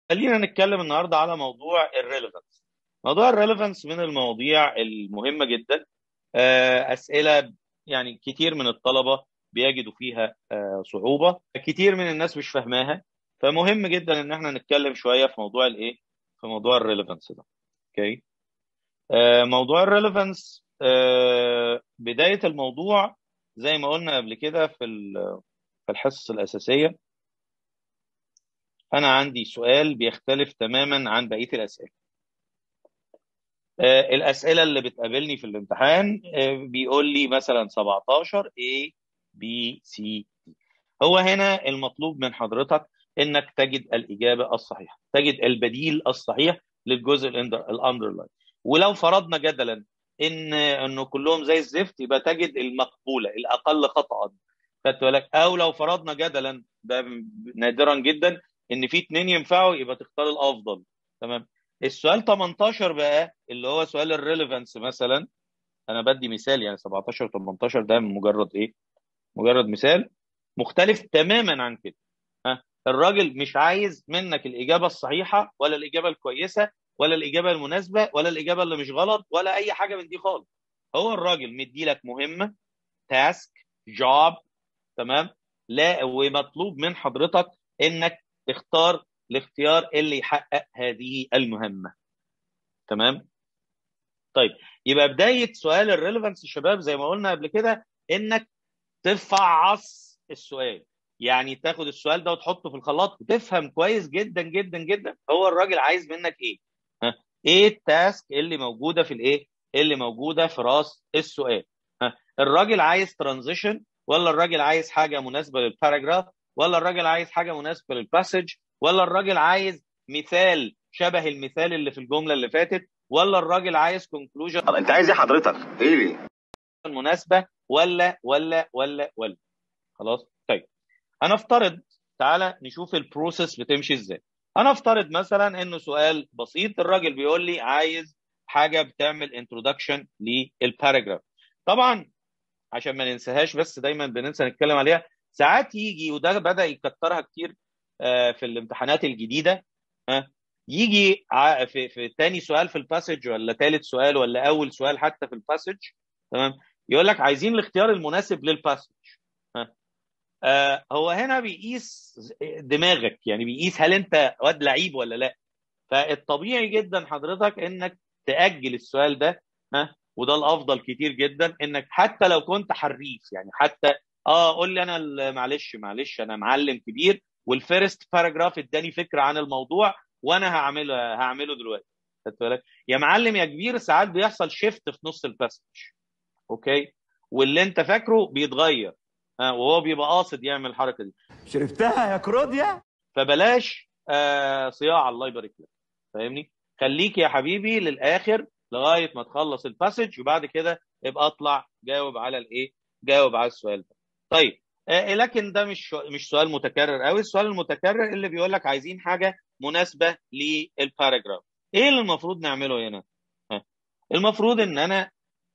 خلينا نتكلم النهارده على موضوع الريليفنس موضوع الريليفنس من المواضيع المهمه جدا آه، اسئله يعني كتير من الطلبه بيجدوا فيها آه، صعوبه كتير من الناس مش فاهماها فمهم جدا ان احنا نتكلم شويه في موضوع الايه في موضوع الريليفنس ده اوكي آه، موضوع الريليفنس بدايه الموضوع زي ما قلنا قبل كده في ال- في الحصص الاساسيه انا عندي سؤال بيختلف تماما عن بقيه الاسئله آه، الاسئله اللي بتقابلني في الامتحان آه، بيقول لي مثلا 17 A B C D هو هنا المطلوب من حضرتك انك تجد الاجابه الصحيحه تجد البديل الصحيح للجزء الاندرلاين ولو فرضنا جدلا ان انه كلهم زي الزفت يبقى تجد المقبوله الاقل خطا خدت بالك او لو فرضنا جدلا ده نادرا جدا ان في اتنين ينفعوا يبقى تختار الافضل تمام السؤال 18 بقى اللي هو سؤال الريليفنس مثلا انا بدي مثال يعني 17 18 ده مجرد ايه مجرد مثال مختلف تماما عن كده ها الراجل مش عايز منك الاجابه الصحيحه ولا الاجابه الكويسه ولا الاجابه المناسبه ولا الاجابه اللي مش غلط ولا اي حاجه من دي خالص هو الراجل مدي لك مهمه تاسك جوب تمام لا ومطلوب من حضرتك انك تختار الاختيار اللي يحقق هذه المهمه تمام طيب يبقى بدايه سؤال الريليفنس شباب زي ما قلنا قبل كده انك تفعص السؤال يعني تاخد السؤال ده وتحطه في الخلاط وتفهم كويس جدا جدا جدا هو الراجل عايز منك ايه ها ايه التاسك اللي موجوده في الايه اللي موجوده في راس السؤال ها الراجل عايز ترانزيشن ولا الراجل عايز حاجه مناسبه للباراجراف ولا الراجل عايز حاجه مناسبه للباسج ولا الراجل عايز مثال شبه المثال اللي في الجمله اللي فاتت ولا الراجل عايز كونكلوجن طب انت عايز ايه حضرتك؟ ايه ليه؟ مناسبه ولا ولا ولا ولا خلاص طيب انا افترض تعالى نشوف البروسيس بتمشي ازاي انا افترض مثلا انه سؤال بسيط الراجل بيقول لي عايز حاجه بتعمل انترودكشن للباراجراف طبعا عشان ما ننساهاش بس دايما بننسى نتكلم عليها ساعات يجي وده بدا يكترها كتير آه، في الامتحانات الجديده ها يجي ع- في في تاني سؤال في الباسج ولا ثالث سؤال ولا اول سؤال حتى في الباسج تمام يقول لك عايزين الاختيار المناسب للباسج ها آه هو هنا بيقيس دماغك يعني بيقيس هل انت واد لعيب ولا لا فالطبيعي جدا حضرتك انك تاجل السؤال ده ها وده الافضل كتير جدا انك حتى لو كنت حريف يعني حتى اه قول لي انا ال- معلش معلش انا معلم كبير والفيرست باراجراف اداني فكره عن الموضوع وانا هعمله هعمله دلوقتي خدت بالك يا معلم يا كبير ساعات بيحصل شيفت في نص الباسج اوكي واللي انت فاكره بيتغير ها وهو بيبقى قاصد يعمل الحركه دي شربتها يا كروديا فبلاش آه صياعه الله يبارك لك فاهمني خليك يا حبيبي للاخر لغايه ما تخلص الباسج وبعد كده ابقى اطلع جاوب على الايه جاوب على السؤال ده طيب آه لكن ده مش مش سؤال متكرر قوي السؤال المتكرر اللي بيقول لك عايزين حاجه مناسبه للباراجراف ايه اللي المفروض نعمله هنا ها. المفروض ان انا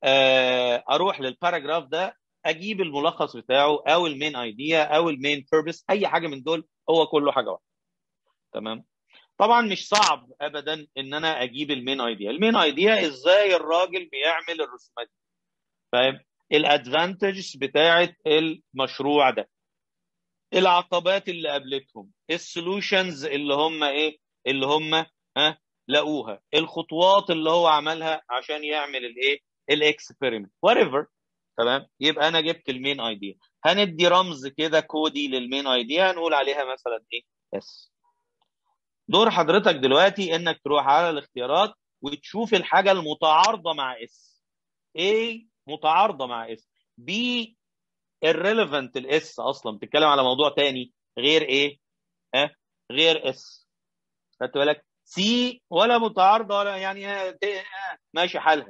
آه اروح للباراجراف ده اجيب الملخص بتاعه او المين ايديا او المين بيربس اي حاجه من دول هو كله حاجه واحده تمام طبعا مش صعب ابدا ان انا اجيب المين ايديا المين ايديا ازاي الراجل بيعمل الرسومات دي فاهم الادفانتجز بتاعه المشروع ده العقبات اللي قابلتهم السولوشنز اللي هم ايه اللي هم ها لقوها الخطوات اللي هو عملها عشان يعمل الايه الاكسبيرمنت whatever تمام يبقى انا جبت المين ايديا هندي رمز كده كودي للمين ايديا هنقول عليها مثلا ايه اس دور حضرتك دلوقتي انك تروح على الاختيارات وتشوف الحاجه المتعارضه مع اس A متعارضه مع اس B irrelevant الاس اصلا بتتكلم على موضوع تاني غير ايه ها غير اس خدت بالك سي ولا متعارضه ولا يعني آه، ت- آه، ماشي حالها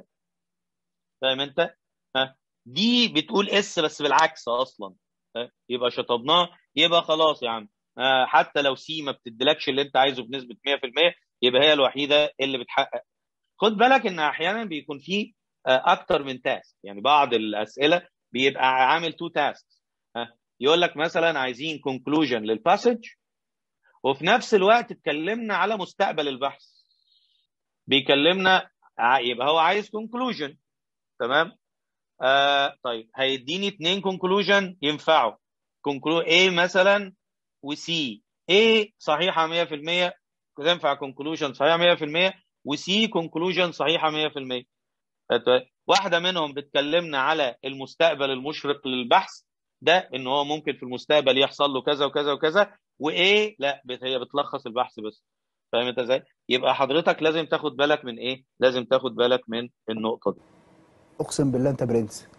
فاهم انت ها دي بتقول اس بس بالعكس اصلا ها؟ يبقى شطبناه يبقى خلاص يا عم آه، حتى لو سي ما بتديلكش اللي انت عايزه بنسبه 100% يبقى هي الوحيده اللي بتحقق خد بالك ان احيانا بيكون في آه، اكتر من تاسك يعني بعض الاسئله بيبقى عامل تو تاسك يقول لك مثلا عايزين كونكلوجن للباسج وفي نفس الوقت اتكلمنا على مستقبل البحث بيكلمنا ع- يبقى هو عايز كونكلوجن تمام آه طيب هيديني اتنين كونكلوجن ينفعوا كونكلو A مثلا وسي A صحيحه 100% تنفع كونكلوجن صحيحه 100% وسي كونكلوجن صحيحه 100% فت- واحده منهم بتكلمنا على المستقبل المشرق للبحث ده ان هو ممكن في المستقبل يحصل له كذا وكذا وكذا وايه لا بت- هي بتلخص البحث بس فاهم انت ازاي يبقى حضرتك لازم تاخد بالك من ايه لازم تاخد بالك من النقطه دي اقسم بالله انت برنس